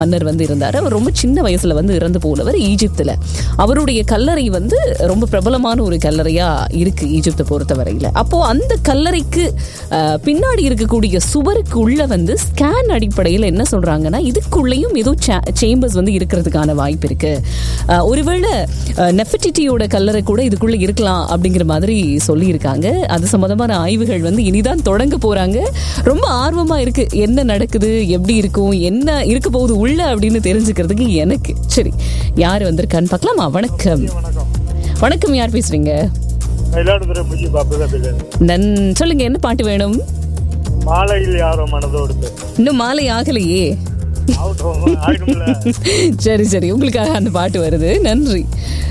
மன்னர் வந்து இருந்தார் அவர் ரொம்ப சின்ன வயசுல வந்து இறந்து போனவர் ஈஜிப்துல அவருடைய கல்லறை வந்து ரொம்ப பிரபலமான ஒரு கல்லறையா இருக்கு ஈஜிப்தை பொறுத்தவரையில அப்போ அந்த கல்லறைக்கு அஹ், பின்னாடி இருக்கக்கூடிய சுவருக்கு உள்ள வந்து ஸ்கேன் அடிப்படையில் என்ன சொல்றாங்கன்னா இதுக்குள்ளேயும் ஏதோ சேம்பர்ஸ் வந்து இருக்கிறதுக்கான வாய்ப்பு இருக்கு அஹ், ஒருவேளை நெஃபர்டிட்டியோட கல்லறை கூட இதுக்குள்ள இருக்கலாம் அப்படிங்கிற மாதிரி சொல்லியிருக்காங்க அது சம்பந்தமான ஆய்வுகள் வந்து இனிதான் தொடங்க போறாங்க ரொம்ப ஆர்வமா இருக்கு என்ன நடக்குது எப்படி இருக்கும் என்ன இருக்க போகுது உள்ள அப்படின்னு தெரிஞ்சுக்கிறதுக்கு எனக்கு சரி யார் வந்திருக்கான்னு பார்க்கலாமா வணக்கம் வணக்கம் யார் பேசுறீங்க மயிலாடுதுறை முஜி பாப்பு தான் பேசுறேன் நன் சொல்லுங்க என்ன பாட்டு வேணும் மாலையில் யாரோ மனதோடு இன்னும் மாலை ஆகலையே ஆகட்டும் ஆயிடும்ல சரி சரி உங்களுக்காக அந்த பாட்டு வருது நன்றி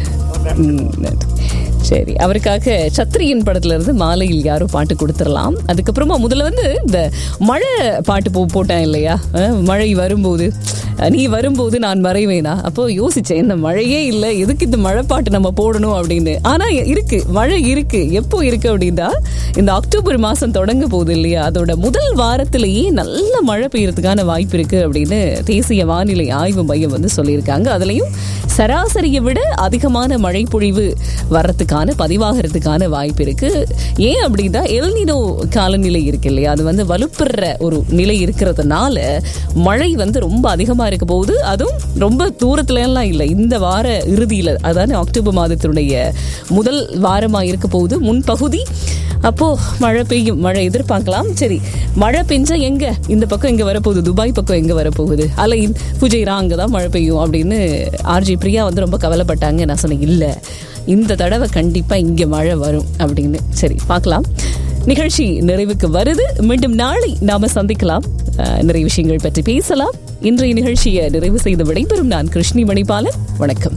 ம், நன்றி சரி அவருக்காக சத்திரியன் படத்துல இருந்து மாலையில் யாரோ பாட்டு கொடுத்துடலாம் அதுக்கப்புறமா முதல்ல வந்து இந்த மழை பாட்டு போ போட்டேன் இல்லையா அஹ், மழை வரும்போது அஹ், நீ வரும்போது நான் மறைவேனா அப்போ யோசிச்சேன் இந்த மழையே இல்லை எதுக்கு இந்த மழை பாட்டு நம்ம போடணும் அப்படின்னு ஆனா இருக்கு மழை இருக்கு எப்போ இருக்கு அப்படின்னா இந்த அக்டோபர் மாசம் தொடங்க போகுது இல்லையா அதோட முதல் வாரத்திலேயே நல்ல மழை பெய்யறதுக்கான வாய்ப்பு இருக்கு அப்படின்னு தேசிய வானிலை ஆய்வு மையம் வந்து சொல்லியிருக்காங்க அதுலயும் சராசரியை விட அதிகமான மழை பொழிவு வர்றதுக்கான பதிவாகிறதுக்கான வாய்ப்பு இருக்கு ஏன் அப்படின்னா எல்னினோ காலநிலை இருக்கு இல்லையா அது வந்து வலுப்பெற ஒரு நிலை இருக்கிறதுனால மழை வந்து ரொம்ப அதிகமா இருக்க போகுது அதுவும் ரொம்ப தூரத்துல எல்லாம் இல்லை இந்த வார இறுதியில அதாவது அக்டோபர் மாதத்தினுடைய முதல் வாரமா இருக்க போகுது முன்பகுதி அப்போ மழை பெய்யும் மழை எதிர்பார்க்கலாம் சரி மழை பெஞ்சா எங்க இந்த பக்கம் எங்க வரப்போகுது துபாய் பக்கம் எங்க வரப்போகுது அலைன் புஜைரா அங்கதான் மழை பெய்யும் அப்படின்னு ஆர்ஜி பிரியா வந்து ரொம்ப கவலைப்பட்டாங்க நான் சொன்னேன் இல்ல இந்த தடவை கண்டிப்பா இங்க மழை வரும் அப்படின்னு சரி பார்க்கலாம் நிகழ்ச்சி நிறைவுக்கு வருது மீண்டும் நாளை நாம சந்திக்கலாம் அஹ், நிறைய விஷயங்கள் பற்றி பேசலாம் இன்றைய நிகழ்ச்சியை நிறைவு செய்து விடைபெறும் நான் கிருஷ்ணி மணிபாலன் வணக்கம்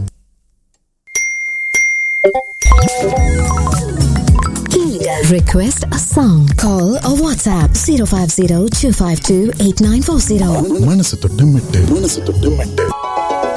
Request a song. Call or WhatsApp 050 252 8940. மனசு தொட்டு மெட்டு மனசு தொட்டு மெட்டு